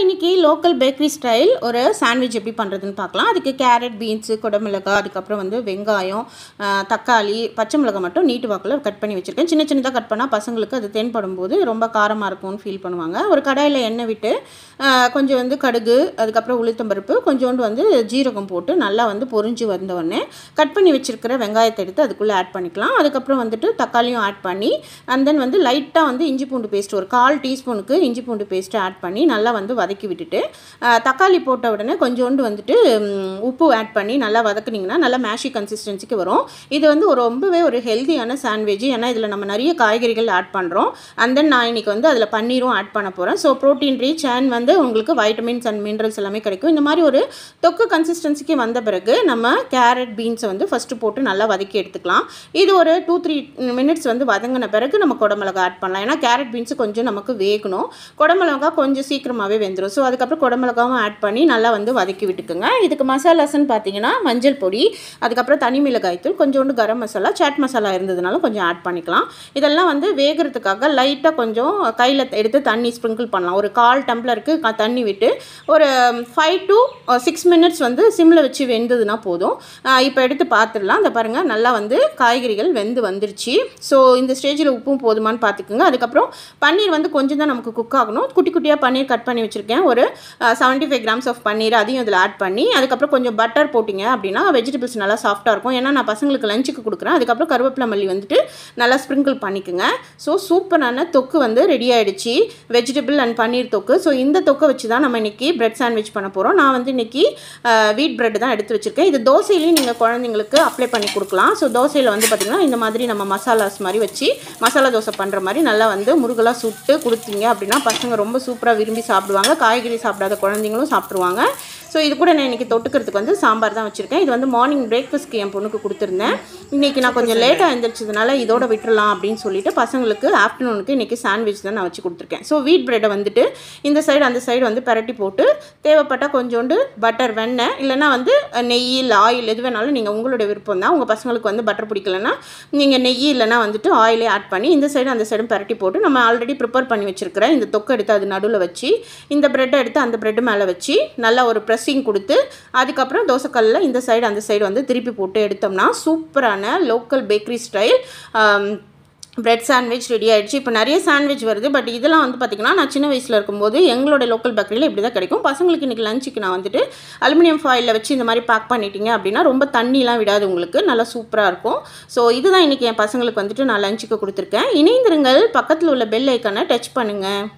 இன்றைக்கி local bakery style ஒரு sandwich எப்படி பண்ணுறதுன்னு பார்க்கலாம் அதுக்கு கேரட் பீன்ஸு குடமிளகாய் அதுக்கப்புறம் வந்து வெங்காயம் ஆஹ், தக்காளி பச்சை மிளகாய் மட்டும் நீட்டு வாக்கில் கட் பண்ணி வச்சுருக்கேன் சின்ன சின்னதாக கட் பண்ணால் பசங்களுக்கு அது தென்படும் போது ரொம்ப காரமாக இருக்கும்னு ஃபீல் பண்ணுவாங்க ஒரு கடாயில் எண்ணெய் விட்டு ஆஹ், கொஞ்சம் வந்து கடுகு அதுக்கப்புறம் உளுத்தம்பருப்பு கொஞ்சோண்டு வந்து ஜீரகம் போட்டு நல்லா வந்து பொரிஞ்சு வந்த உடனே கட் பண்ணி வச்சுருக்கிற வெங்காயத்தை எடுத்து அதுக்குள்ளே ஆட் பண்ணிக்கலாம் அதுக்கப்புறம் வந்துட்டு தக்காளியும் ஆட் பண்ணி அண்ட் தென் வந்து லைட்டாக வந்து இஞ்சி பூண்டு பேஸ்ட் ஒரு கால் டீஸ்பூனுக்கு இஞ்சி பூண்டு பேஸ்ட்டு ஆட் பண்ணி நல்லா வந்து வதக்கி விட்டுட்டு ஆஹ், தக்காளி போட்ட உடனே கொஞ்சோண்டு வந்துட்டு ம், உப்பு ஆட் பண்ணி நல்லா வதக்குனிங்கன்னா நல்லா மேஷி கன்சிஸ்டன்சிக்கு வரும் இது வந்து ஒரு ரொம்பவே ஒரு ஹெல்த்தியான சாண்ட்விச் ஏன்னா இதில் நம்ம நிறைய காய்கறிகள் ஆட் பண்ணுறோம் அண்ட் தென் நான் இன்னைக்கு வந்து அதில் பன்னீரும் ஆட் பண்ண போகிறேன் ஸோ ப்ரோட்டீன் ரீச் அண்ட் வந்து உங்களுக்கு வைட்டமின்ஸ் அண்ட் மினரல்ஸ் எல்லாமே கிடைக்கும் இந்த மாதிரி ஒரு தொக்கு கன்சிஸ்டன்சிக்கு வந்த பிறகு நம்ம கேரட் பீன்ஸை வந்து ஃபஸ்ட்டு போட்டு நல்லா வதக்கி எடுத்துக்கலாம் இது ஒரு டூ த்ரீ மினிட்ஸ் வந்து வதங்கின பிறகு நம்ம குடமிளகா ஆட் பண்ணலாம் ஏன்னா கேரட் பீன்ஸு கொஞ்சம் நமக்கு வேகணும் குடமிளகா கொஞ்சம் சீக்கிரமாகவே வெந்துடும் ஸோ அதுக்கப்புறம் குடமிளகாவும் ஆட் பண்ணி நல்லா வந்து வதக்கி விட்டுக்குங்க இதுக்கு மசாலாஸ்ன்னு பார்த்தீங்கன்னா மஞ்சள் பொடி அதுக்கப்புறம் தனி மிளகாய்த்தூள் கொஞ்சோண்டு கரம் மசாலா சாட் மசாலா இருந்ததுனால கொஞ்சம் ஆட் பண்ணிக்கலாம் இதெல்லாம் வந்து வேகிறதுக்காக லைட்டாக கொஞ்சம் கையில் எடுத்து தண்ணி ஸ்ப்ரிங்கிள் பண்ணலாம் ஒரு கால் டம்ளருக்கு க- தண்ணி விட்டு ஒரு ஃபைவ் டு சிக்ஸ் மினிட்ஸ் வந்து சிம்மில் வச்சு வெந்ததுன்னா போதும் இப்போ எடுத்து பார்த்துடலாம் இந்த பாருங்கள் நல்லா வந்து காய்கறிகள் வெந்து வந்துருச்சு ஸோ இந்த ஸ்டேஜில் உப்பும் போதுமான்னு பார்த்துக்குங்க அதுக்கப்புறம் பன்னீர் வந்து கொஞ்சம் தான் நமக்கு குக் ஆகணும் குட்டி குட்டியாக பன்னீர் கட் பண்ணி வச்சுருக்கேன் ஒரு seventy five grams of paneer அதையும் இதில் ஆட் பண்ணி அதுக்கப்புறம் கொஞ்சம் பட்டர் போட்டிங்க அப்படின்னா வெஜிடபிள்ஸ் நல்லா சாஃப்ட்டாக இருக்கும் ஏன்னா நான் பசங்களுக்கு லஞ்சுக்கு கொடுக்குறேன் அதுக்கப்புறம் கருவேப்பிலை மல்லி வந்துட்டு நல்லா ஸ்ப்ரிங்கிள் பண்ணிக்கோங்க ஸோ சூப்பரான தொக்கு வந்து ரெடி ஆயிடுச்சு வெஜிடபிள் அண்ட் பன்னீர் தொக்கு ஸோ இந்த தொக்கை வச்சு தான் நம்ம இன்னைக்கு பிரெட் சாண்ட்விச் பண்ண போகிறோம் நான் வந்து இன்னைக்கு வீட் பிரெட் தான் எடுத்து வச்சுருக்கேன் இது தோசையிலையும் நீங்கள் குழந்தைங்களுக்கு அப்ளை பண்ணி கொடுக்கலாம் ஸோ தோசையில் வந்து பார்த்திங்கன்னா இந்த மாதிரி நம்ம மசாலாஸ் மாதிரி வச்சு மசாலா தோசை பண்ணுற மாதிரி நல்லா வந்து முருகலாக சுட்டு கொடுத்தீங்க அப்படின்னா பசங்க ரொம்ப சூப்பராக விரும்பி சாப்பிடுவாங்க காய்கறி சாப்பிடாத குழந்தைங்களும் சாப்பிட்ருவாங்க ஸோ இது கூட நான் இன்றைக்கி தொட்டுக்கிறதுக்கு வந்து சாம்பார் தான் வச்சுருக்கேன் இது வந்து மார்னிங் பிரேக்ஃபாஸ்ட்க்கு என் பொண்ணுக்கு கொடுத்துருந்தேன் இன்றைக்கி நான் கொஞ்சம் லேட்டாக எழுந்திரிச்சதுனால இதோட விட்டுறலாம் அப்படின்னு சொல்லிட்டு பசங்களுக்கு ஆஃப்டர்நூனுக்கு இன்றைக்கி சாண்ட்விச் தான் நான் வச்சு கொடுத்துருக்கேன் ஸோ வீட் பிரெட்டை வந்துட்டு இந்த சைடு அந்த சைடு வந்து பரட்டி போட்டு தேவைப்பட்டால் கொஞ்சோண்டு பட்டர் வெண்ணெய் இல்லைன்னா வந்து நெய் இல்லை ஆயில் எது வேணாலும் நீங்கள் உங்களோட விருப்பம் தான் உங்கள் பசங்களுக்கு வந்து பட்டர் பிடிக்கலன்னா நீங்கள் நெய் இல்லைன்னா வந்துட்டு ஆயிலே ஆட் பண்ணி இந்த சைடு அந்த சைடும் பரட்டி போட்டு நம்ம ஆல்ரெடி ப்ரிப்பேர் பண்ணி வச்சுருக்கிற இந்த தொக்கை எடுத்து அது நடுவில் வச்சு இந்த ப்ரெட்டை எடுத்து அந்த ப்ரெட்டு மேலே வச்சு நல்லா ஒரு ப்ரெஸ்ஸிங் கொடுத்து அதுக்கப்புறம் தோசைக்கல்லில் இந்த சைடு அந்த சைடு வந்து திருப்பி போட்டு எடுத்தோம்னா சூப்பரான local bakery style bread sandwich ready ஆயிடுச்சு இப்போ நிறைய சாண்ட்விச் வருது பட் இதெல்லாம் வந்து பார்த்திங்கன்னா நான் சின்ன வயசில் இருக்கும்போது எங்களோட லோக்கல் பேக்கரியில் இப்படி தான் கிடைக்கும் பசங்களுக்கு இன்றைக்கி லஞ்சுக்கு நான் வந்துட்டு அலுமினியம் ஃபாயிலில் வச்சு இந்த மாதிரி பேக் பண்ணிட்டீங்க அப்படின்னா ரொம்ப தண்ணிலாம் விடாது உங்களுக்கு நல்லா சூப்பராக இருக்கும் ஸோ இதுதான் இன்றைக்கி என் பசங்களுக்கு வந்துட்டு நான் லஞ்சுக்கு கொடுத்துருக்கேன் இணைந்திருங்கள் பக்கத்தில் உள்ள பெல் ஐக்கானை டச் பண்ணுங்கள்